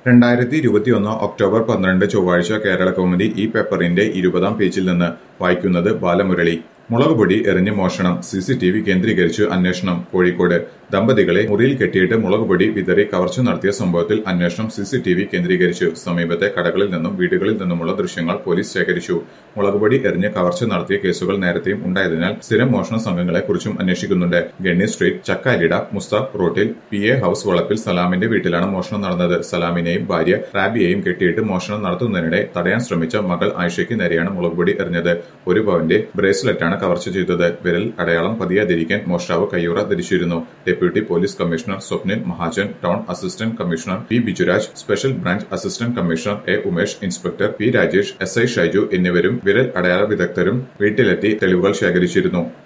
രണ്ടായിരത്തി ഇരുപത്തിയൊന്ന് ഒക്ടോബർ പന്ത്രണ്ട് ചൊവ്വാഴ്ച കേരള കൗമുദി ഈ പേപ്പറിന്റെ ഇരുപതാം പേജിൽ നിന്ന് വായിക്കുന്നത് ബാലമുരളി മുളകുപൊടി എറിഞ്ഞ് മോഷണം സിസിടിവി കേന്ദ്രീകരിച്ച് അന്വേഷണം കോഴിക്കോട് ദമ്പതികളെ മുറിയിൽ കെട്ടിയിട്ട് മുളകുപൊടി വിതറി കവർച്ച നടത്തിയ സംഭവത്തിൽ അന്വേഷണം സിസിടിവി കേന്ദ്രീകരിച്ചു സമീപത്തെ കടകളിൽ നിന്നും വീടുകളിൽ നിന്നുമുള്ള ദൃശ്യങ്ങൾ പോലീസ് ശേഖരിച്ചു മുളകുപൊടി എറിഞ്ഞ് കവർച്ച നടത്തിയ കേസുകൾ നേരത്തെയും ഉണ്ടായതിനാൽ സ്ഥിരം മോഷണ സംഘങ്ങളെ കുറിച്ചും അന്വേഷിക്കുന്നുണ്ട് ഗണ്ണി സ്ട്രീറ്റ് ചക്കാലിട മുസ്താഫ് റോട്ടിൽ പി എ ഹൌസ് വളപ്പിൽ സലാമിന്റെ വീട്ടിലാണ് മോഷണം നടന്നത് സലാമിനെയും ഭാര്യ റാബിയെയും കെട്ടിയിട്ട് മോഷണം നടത്തുന്നതിനിടെ തടയാൻ ശ്രമിച്ച മകൾ ആയിഷയ്ക്ക് നേരെയാണ് മുളകുപൊടി എറിഞ്ഞത് ഒരു പവന്റെ ബ്രേസ്ലെറ്റാണ് കവർച്ച ചെയ്തത് വിരൽ അടയാളം പതിയാതിരിക്കാൻ മോഷ്ടാവ് കയ്യുറ ധരിച്ചിരുന്നു deputy police commissioner Swapnil Mahajan town assistant commissioner P Bijuraj special branch assistant commissioner A Umesh inspector P Rajesh S I Shaiju എന്നിവരും വിരൽ അടയാള വിദഗ്ധരും വീട്ടിലെത്തി തെളിവുകൾ ശേഖരിച്ചിരുന്നു